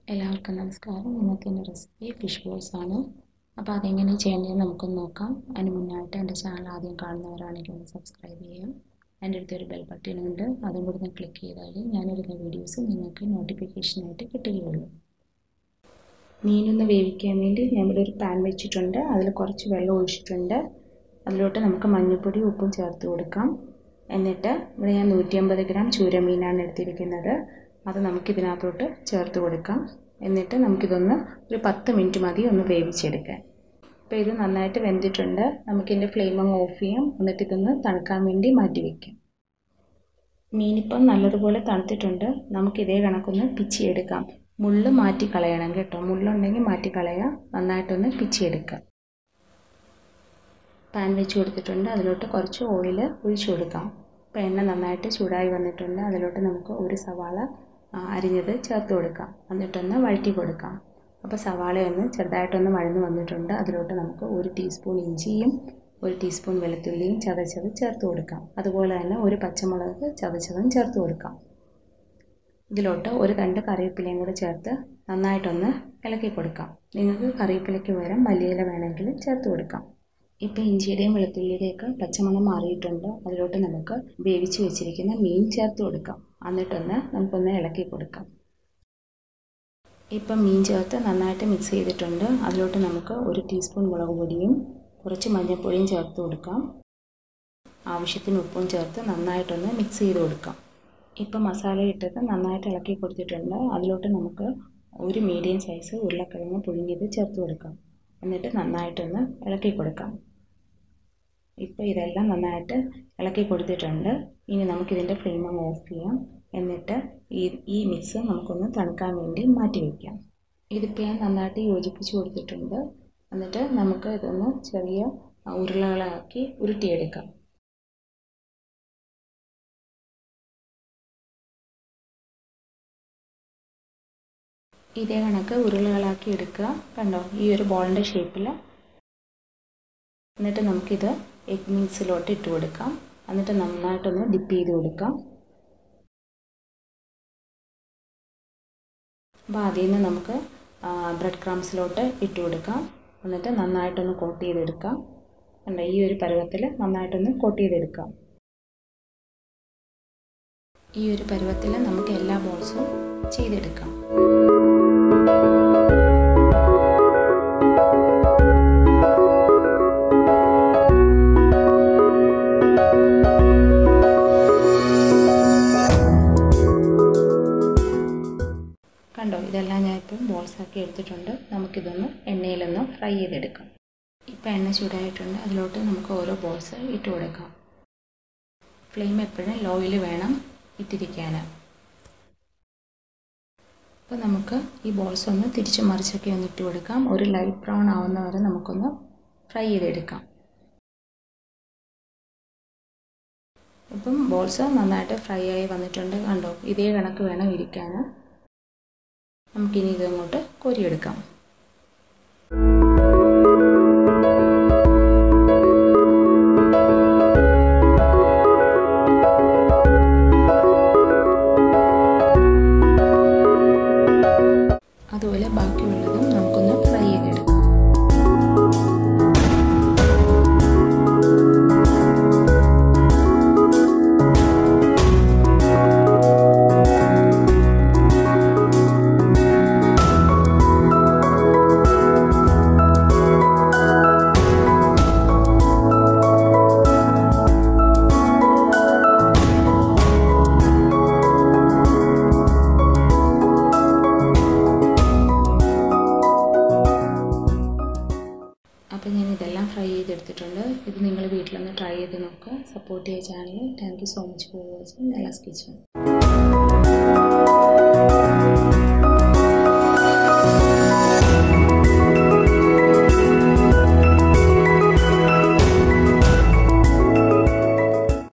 എല്ലാവർക്കും നമസ്കാരം ഇന്നത്തെ എൻ്റെ റെസിപ്പി ഫിഷ് ബോൾസ് ആണ് അപ്പോൾ അതെങ്ങനെ ചെയ്യേണ്ടതെന്ന് നമുക്കൊന്ന് നോക്കാം അതിന് മുന്നായിട്ട് എൻ്റെ ചാനൽ ആദ്യം കാണുന്നവരാണെങ്കിൽ ഒന്ന് സബ്സ്ക്രൈബ് ചെയ്യാം എൻ്റെ അടുത്തൊരു ബെൽ ബട്ടൺ ഉണ്ട് അതും കൂടി ഒന്ന് ക്ലിക്ക് ചെയ്താൽ ഞാനിടുന്ന വീഡിയോസ് നിങ്ങൾക്ക് നോട്ടിഫിക്കേഷനായിട്ട് കിട്ടുകയുള്ളൂ മീനൊന്ന് വേവിക്കാൻ വേണ്ടി ഞാൻ ഇവിടെ ഒരു പാൻ വെച്ചിട്ടുണ്ട് അതിൽ കുറച്ച് വെള്ളം ഒഴിച്ചിട്ടുണ്ട് അതിലോട്ട് നമുക്ക് മഞ്ഞൾപ്പൊടി ഉപ്പും ചേർത്ത് കൊടുക്കാം എന്നിട്ട് ഇവിടെ ഞാൻ നൂറ്റി അമ്പത് ഗ്രാം ചൂരമീനാണ് എടുത്തിരിക്കുന്നത് അത് നമുക്കിതിനകത്തോട്ട് ചേർത്ത് കൊടുക്കാം എന്നിട്ട് നമുക്കിതൊന്ന് ഒരു പത്ത് മിനിറ്റ് മതി ഒന്ന് വേവിച്ചെടുക്കാൻ അപ്പോൾ ഇത് നന്നായിട്ട് വെന്തിട്ടുണ്ട് നമുക്കിതിൻ്റെ ഫ്ലെയിം അങ്ങ് ഓഫ് ചെയ്യാം എന്നിട്ട് ഇതൊന്ന് തണുക്കാൻ വേണ്ടി മാറ്റി വയ്ക്കാം മീനിപ്പം നല്ലതുപോലെ തണുത്തിട്ടുണ്ട് നമുക്ക് ഇതേ കണക്കൊന്ന് പിച്ചിയെടുക്കാം മുള്ള് മാറ്റി കളയണം കേട്ടോ മുള്ളുണ്ടെങ്കിൽ മാറ്റി കളയുക നന്നായിട്ടൊന്ന് പിച്ചിയെടുക്കുക പാൻ വെച്ച് കൊടുത്തിട്ടുണ്ട് അതിലോട്ട് കുറച്ച് ഓയിൽ ഒഴിച്ചു കൊടുക്കാം അപ്പോൾ എണ്ണ നന്നായിട്ട് ചൂടായി വന്നിട്ടുണ്ട് അതിലോട്ട് നമുക്ക് ഒരു സവാള അരിഞ്ഞത് ചേർത്ത് കൊടുക്കാം എന്നിട്ടൊന്ന് വഴറ്റി കൊടുക്കാം അപ്പോൾ സവാളയൊന്ന് ചെറുതായിട്ടൊന്ന് വഴന്ന് വന്നിട്ടുണ്ട് അതിലോട്ട് നമുക്ക് ഒരു ടീസ്പൂൺ ഇഞ്ചിയും ഒരു ടീസ്പൂൺ വെളുത്തുള്ളിയും ചതച്ചത് ചേർത്ത് കൊടുക്കാം അതുപോലെ തന്നെ ഒരു പച്ചമുളക് ചതച്ചതും ചേർത്ത് കൊടുക്കാം ഇതിലോട്ട് ഒരു തണ്ട് കറിവേപ്പിലയും കൂടെ ചേർത്ത് നന്നായിട്ടൊന്ന് ഇളക്കി കൊടുക്കാം നിങ്ങൾക്ക് കറിവേപ്പിലയ്ക്ക് പകരം മല്ലിയില വേണമെങ്കിൽ ചേർത്ത് കൊടുക്കാം ഇപ്പോൾ ഇഞ്ചിയുടെയും വെളുത്തുള്ളിയുടെയൊക്കെ പച്ചമണം മാറിയിട്ടുണ്ട് അതിലോട്ട് നമുക്ക് വേവിച്ച് വെച്ചിരിക്കുന്ന മീൻ ചേർത്ത് കൊടുക്കാം എന്നിട്ടൊന്ന് നമുക്കൊന്ന് ഇളക്കി കൊടുക്കാം ഇപ്പം മീൻ ചേർത്ത് നന്നായിട്ട് മിക്സ് ചെയ്തിട്ടുണ്ട് അതിലോട്ട് നമുക്ക് ഒരു ടീസ്പൂൺ മുളക് പൊടിയും കുറച്ച് മഞ്ഞൾപ്പൊടിയും ചേർത്ത് കൊടുക്കാം ആവശ്യത്തിന് ഉപ്പും ചേർത്ത് നന്നായിട്ടൊന്ന് മിക്സ് ചെയ്ത് കൊടുക്കാം ഇപ്പം മസാല ഇട്ടത് നന്നായിട്ട് ഇളക്കി കൊടുത്തിട്ടുണ്ട് അതിലോട്ട് നമുക്ക് ഒരു മീഡിയം സൈസ് ഉരുളക്കിഴങ്ങ് പുഴുങ്ങിയത് ചേർത്ത് കൊടുക്കാം എന്നിട്ട് നന്നായിട്ടൊന്ന് ഇളക്കി കൊടുക്കാം ഇപ്പോൾ ഇതെല്ലാം നന്നായിട്ട് ഇളക്കി കൊടുത്തിട്ടുണ്ട് ഇനി നമുക്കിതിൻ്റെ ഫ്ലെയിം അങ്ങ് ഓഫ് ചെയ്യാം എന്നിട്ട് ഈ ഈ മിക്സ് നമുക്കൊന്ന് തണുക്കാൻ വേണ്ടി മാറ്റി വയ്ക്കാം ഇതിപ്പോൾ ഞാൻ നന്നായിട്ട് യോജിപ്പിച്ച് കൊടുത്തിട്ടുണ്ട് എന്നിട്ട് നമുക്ക് ഇതൊന്ന് ചെറിയ ഉരുളകളാക്കി ഉരുട്ടിയെടുക്കാം ഇതേ കണക്ക് ഉരുളകളാക്കി എടുക്കുക കണ്ടോ ഈ ഒരു ബോളിൻ്റെ ഷേപ്പിൽ എന്നിട്ട് നമുക്കിത് എഗ് മിക്സിലോട്ട് ഇട്ട് കൊടുക്കാം എന്നിട്ട് നന്നായിട്ടൊന്ന് ഡിപ്പ് ചെയ്ത് കൊടുക്കാം അപ്പോൾ അതിൽ നിന്ന് നമുക്ക് ബ്രെഡ് ക്രംസിലോട്ട് ഇട്ട് കൊടുക്കാം എന്നിട്ട് നന്നായിട്ടൊന്ന് കോട്ട് ചെയ്തെടുക്കാം കണ്ടോ ഈ ഒരു പരുവത്തിൽ നന്നായിട്ടൊന്ന് കോട്ട് ചെയ്തെടുക്കാം ഈ ഒരു പരുവത്തിൽ നമുക്ക് എല്ലാ ബോൾസും ചെയ്തെടുക്കാം കണ്ടോ ഇതെല്ലാം ഞാൻ ഇപ്പം ബോൾസാക്കി എടുത്തിട്ടുണ്ട് നമുക്കിതൊന്ന് എണ്ണയിലൊന്ന് ഫ്രൈ ചെയ്തെടുക്കാം ഇപ്പം എണ്ണ ചൂടായിട്ടുണ്ട് അതിലോട്ട് നമുക്ക് ഓരോ ബോൾസ് ഇട്ട് കൊടുക്കാം ഫ്ലെയിം എപ്പോഴും ലോയിൽ വേണം ഇട്ടിരിക്കാൻ അപ്പോൾ നമുക്ക് ഈ ബോൾസ് ഒന്ന് തിരിച്ച് മറിച്ചൊക്കെ ഒന്ന് ഇട്ട് കൊടുക്കാം ഒരു ലൈറ്റ് ബ്രൗൺ ആവുന്ന വരെ നമുക്കൊന്ന് ഫ്രൈ ചെയ്തെടുക്കാം ഇപ്പം ബോൾസ് നന്നായിട്ട് ഫ്രൈ ആയി വന്നിട്ടുണ്ട് കണ്ടോ ഇതേ കണക്ക് വേണം ഇരിക്കാൻ നമുക്കിനി ഇതങ്ങോട്ട് കോരിയെടുക്കാം അതുപോലെ ബാക്കിയുള്ളതും നമുക്കൊന്ന് ഫ്രൈ ചെയ്തെടുക്കാം അപ്പോൾ ഞാൻ ഇതെല്ലാം ഫ്രൈ ചെയ്തെടുത്തിട്ടുണ്ട് ഇത് നിങ്ങൾ വീട്ടിലൊന്ന് ട്രൈ ചെയ്ത് നോക്കുക സപ്പോർട്ട് ചെയ്യുക channel thank you so much for watching എലാസ് കിച്ചൺ